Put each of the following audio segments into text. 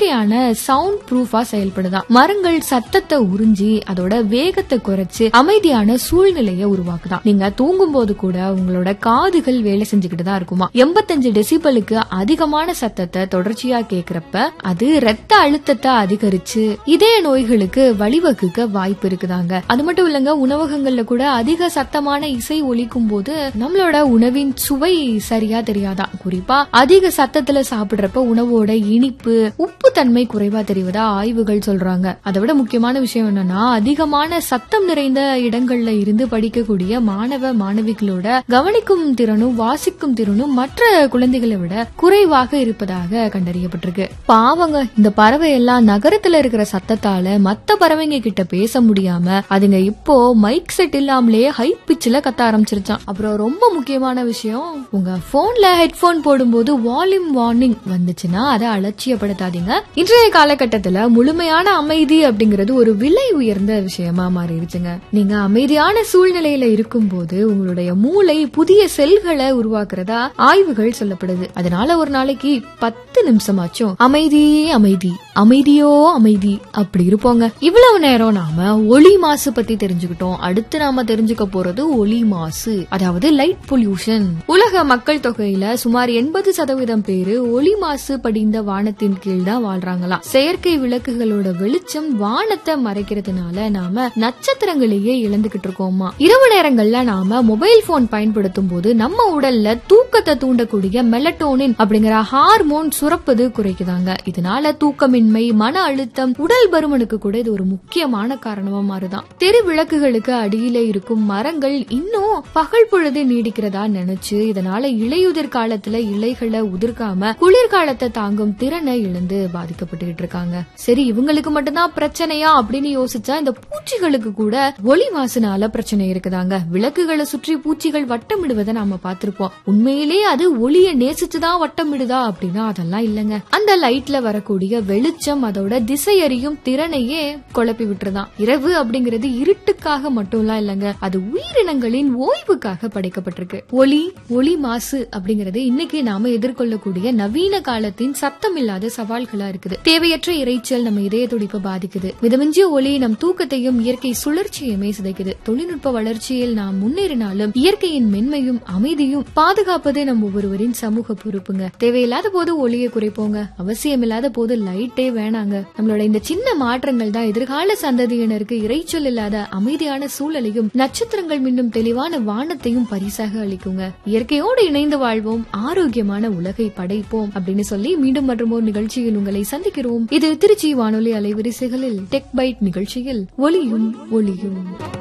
இயற்கையான சவுண்ட் ப்ரூஃபா செயல்படுதாம் மரங்கள் சத்தத்தை உறிஞ்சி அதோட வேகத்தை குறைச்சு அமைதியான சூழ்நிலையை உருவாக்குதாம் நீங்க தூங்கும் போது கூட உங்களோட காதுகள் வேலை செஞ்சுக்கிட்டு தான் இருக்குமா எண்பத்தஞ்சு டெசிபலுக்கு அதிகமான சத்தத்தை தொடர்ச்சியா கேக்குறப்ப அது ரத்த அழுத்தத்தை அதிகரிச்சு இதய நோய்களுக்கு வழிவகுக்க வாய்ப்பு இருக்குதாங்க அது மட்டும் இல்லங்க உணவகங்கள்ல கூட அதிக சத்தமான இசை ஒலிக்கும் போது நம்மளோட உணவின் சுவை சரியா தெரியாதான் குறிப்பா அதிக சத்தத்துல சாப்பிடுறப்ப உணவோட இனிப்பு உப்பு தன்மை குறைவா தெரிவதா ஆய்வுகள் சொல்றாங்க அதை விட முக்கியமான விஷயம் என்னன்னா அதிகமான சத்தம் நிறைந்த இடங்கள்ல இருந்து படிக்கக்கூடிய மாணவ மாணவிகளோட கவனிக்கும் திறனும் வாசிக்கும் திறனும் மற்ற குழந்தைகளை விட குறைவாக இருப்பதாக கண்டறியப்பட்டிருக்கு பாவங்க இந்த பறவை எல்லாம் நகரத்துல இருக்கிற சத்தத்தால மத்த பறவைங்க கிட்ட பேச முடியாம அதுங்க இப்போ மைக் செட் இல்லாமலே ஹை பிச்சில் கத்த ஆரம்பிச்சிருச்சான் அப்புறம் ரொம்ப முக்கியமான விஷயம் உங்க போன்ல ஹெட்போன் போடும்போது வால்யூம் வார்னிங் வந்துச்சுன்னா அதை அலட்சியப்படுத்தாதீங்க இன்றைய காலகட்டத்துல முழுமையான அமைதி அப்படிங்கிறது ஒரு விலை உயர்ந்த விஷயமா மாறிடுச்சுங்க நீங்க அமைதியான சூழ்நிலையில இருக்கும்போது உங்களுடைய மூளை புதிய செல்களை உருவாக்குறதா ஆய்வுகள் சொல்லப்படுது அதனால ஒரு நாளைக்கு பத்து நிமிஷமாச்சும் அமைதி அமைதி அமைதியோ அமைதி அப்படி இருப்போங்க இவ்வளவு நேரம் நாம ஒளி மாசு பத்தி தெரிஞ்சுக்கிட்டோம் அடுத்து நாம தெரிஞ்சுக்க போறது ஒளி மாசு அதாவது லைட் பொல்யூஷன் உலக மக்கள் தொகையில சுமார் எண்பது சதவீதம் பேரு ஒளி மாசு படிந்த வானத்தின் கீழ் தான் வாழ்றாங்களாம் செயற்கை விளக்குகளோட வெளிச்சம் வானத்தை மறைக்கிறதுனால நாம நட்சத்திரங்களையே இழந்துகிட்டு இருக்கோமா இரவு நேரங்கள்ல நாம மொபைல் போன் பயன்படுத்தும் போது நம்ம உடல்ல தூக்கத்தை தூண்டக்கூடிய மெலட்டோனின் அப்படிங்கிற ஹார்மோன் சுரப்பது குறைக்குதாங்க இதனால தூக்கமின்மை மன அழுத்தம் உடல் பருமனுக்கு கூட இது ஒரு முக்கியமான காரணமா மாறுதான் தெரு விளக்குகளுக்கு அடியில இருக்கும் மரங்கள் இன்னும் பகல் பொழுது நீடிக்கிறதா நினைச்சு இதனால இலையுதிர் காலத்துல இலைகளை உதிர்க்காம குளிர்காலத்தை தாங்கும் திறனை இழந்து பாதிக்கப்பட்டுகிட்டு இருக்காங்க சரி இவங்களுக்கு மட்டும்தான் பிரச்சனையா அப்படின்னு யோசிச்சா இந்த பூச்சிகளுக்கு கூட ஒளி மாசுனால பிரச்சனை இருக்குதாங்க விளக்குகளை சுற்றி பூச்சிகள் வட்டமிடுவதை நாம பார்த்திருப்போம் உண்மையிலே அது ஒளிய நேசிச்சுதான் வட்டமிடுதா அப்படின்னா அதெல்லாம் இல்லங்க அந்த லைட்ல வரக்கூடிய வெளிச்சம் அதோட திசையறியும் திறனையே குழப்பி விட்டுருதான் இரவு அப்படிங்கிறது இருட்டுக்காக மட்டும்லாம் இல்லங்க அது உயிரினங்களின் ஓய்வுக்காக படைக்கப்பட்டிருக்கு ஒளி ஒளி மாசு அப்படிங்கிறது இன்னைக்கு நாம எதிர்கொள்ளக்கூடிய நவீன காலத்தின் சத்தம் இல்லாத சவால்களா இருக்குது தேவையற்ற இரைச்சல் நம்ம இதய துடிப்பை பாதிக்குது மிதமிஞ்சிய ஒளி நம் தூக்கத்தையும் இயற்கை சுழற்சியுமே சிதைக்குது தொழில்நுட்ப வளர்ச்சியில் நாம் முன்னேறினாலும் இயற்கையின் மென்மையும் அமைதியும் பாதுகாப்பது நம் ஒவ்வொருவரின் சமூக பொறுப்புங்க தேவையில்லாத போது ஒளியை குறைப்போங்க அவசியமில்லாத போது லைட்டே வேணாங்க நம்மளோட இந்த சின்ன மாற்றங்கள் தான் எதிர்கால சந்ததியினருக்கு இரைச்சல் இல்லாத அமைதியான சூழலையும் நட்சத்திரங்கள் மின்னும் தெளிவான வானத்தையும் பரிசாக அளிக்குங்க இயற்கையோடு இணைந்து வாழ்வோம் ஆரோக்கியமான உலகை படைப்போம் அப்படின்னு சொல்லி மீண்டும் மற்றும் ஒரு நிகழ்ச்சியில் உங்களை சந்திக்கிறோம் இது திருச்சி வானொலி அலைவரிசைகளில் டெக் பைட் நிகழ்ச்சியில் ஒளியும் ஒளியும்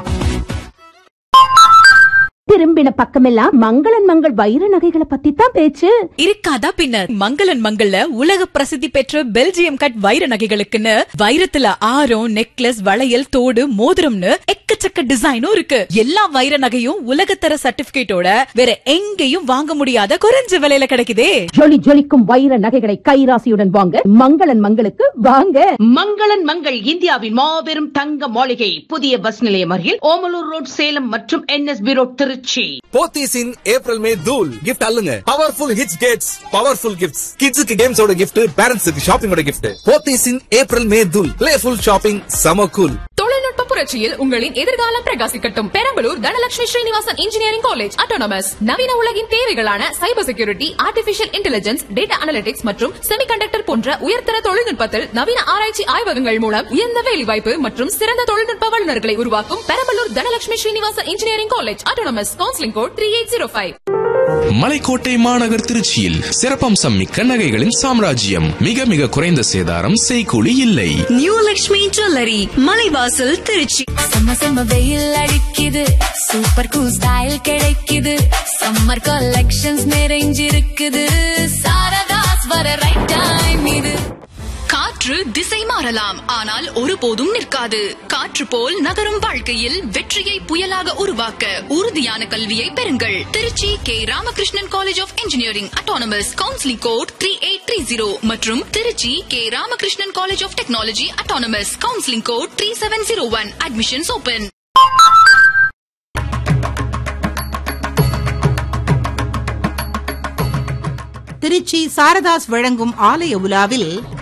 திரும்பின பக்கமெல்லாம் மங்களன் மங்கள் வைர நகைகளை பத்தி தான் பேச்சு இருக்காதா பின்னர் மங்களன் மங்கள்ல உலக பிரசித்தி பெற்ற பெல்ஜியம் கட் வைர நகைகளுக்குன்னு வைரத்துல ஆரம் நெக்லஸ் வளையல் தோடு மோதிரம்னு எக்கச்சக்க டிசைனும் இருக்கு எல்லா வைர நகையும் உலகத்தர சர்டிபிகேட்டோட வேற எங்கேயும் வாங்க முடியாத குறைஞ்ச விலையில கிடைக்குதே ஜொலி ஜொலிக்கும் வைர நகைகளை கைராசியுடன் வாங்க மங்களன் மங்களுக்கு வாங்க மங்களன் மங்கள் இந்தியாவின் மாபெரும் தங்க மாளிகை புதிய பஸ் நிலையம் அருகில் ஓமலூர் ரோட் சேலம் மற்றும் NSB road Trichy Pothys in April May தூல் கிஃப்ட் அல்லுங்க பவர்ஃபுல் ஹிட்ஸ் கேட்ஸ் பவர்ஃபுல் கிஃப்ட்ஸ் கிட்ஸுக்கு கேம்ஸோட கிஃப்ட் பேரண்ட்ஸுக்கு ஷாப்பிங்கோட gift Pothys in April May தூல் பிளேஃபுல் ஷாப்பிங் சம கூல் தொழில்நுட்ப புரட்சியில் உங்களின் எதிர்காலம் பிரகாசிக்கட்டும் Perambalur Dhanalakshmi Srinivasan engineering college autonomous நவீன உலகின் தேவைகளான cyber security artificial intelligence data analytics மற்றும் செமிகண்டக்டர் போன்ற உயர்தர தொழில்நுட்பத்தில் நவீன ஆராய்ச்சி ஆய்வகங்கள் மூலம் உயர்ந்த வேலைவாய்ப்பு மற்றும் சிறந்த தொழில்நுட்ப வல்லுநர்களை உருவாக்கும் Perambalur Dhanalakshmi Srinivasan engineering college autonomous counselling code three eight zero five Malaikottai மாநகர் திருச்சியில் சிறப்பம்சம் மிக்க நகைகளின் சாம்ராஜ்யம் மிக மிக குறைந்த சேதாரம் செய்கூலி இல்லை நியூ லக்ஷ்மி ஜுவல்லரி மலைவாசல் திருச்சி செம்ம செம்ம வெயில் அடிக்குது சூப்பர் கூல் ஸ்டைல் கிடைக்குது சம்மர் கலெக்ஷன்ஸ் நிறைஞ்சிருக்குது சாரதாஸ் வர ரைட் டைம் இது காற்று திசை மாறலாம் ஆனால் ஒருபோதும் நிற்காது காற்று போல் நகரும் வாழ்க்கையில் வெற்றியை புயலாக உருவாக்க உறுதியான கல்வியை பெறுங்கள் Trichy K Ramakrishnan college of engineering autonomous counselling code three eight three zero மற்றும் Trichy K Ramakrishnan college of technology autonomous counselling code three seven zero one admissions open Trichy Saradhas வழங்கும் ஆலய உலாவில்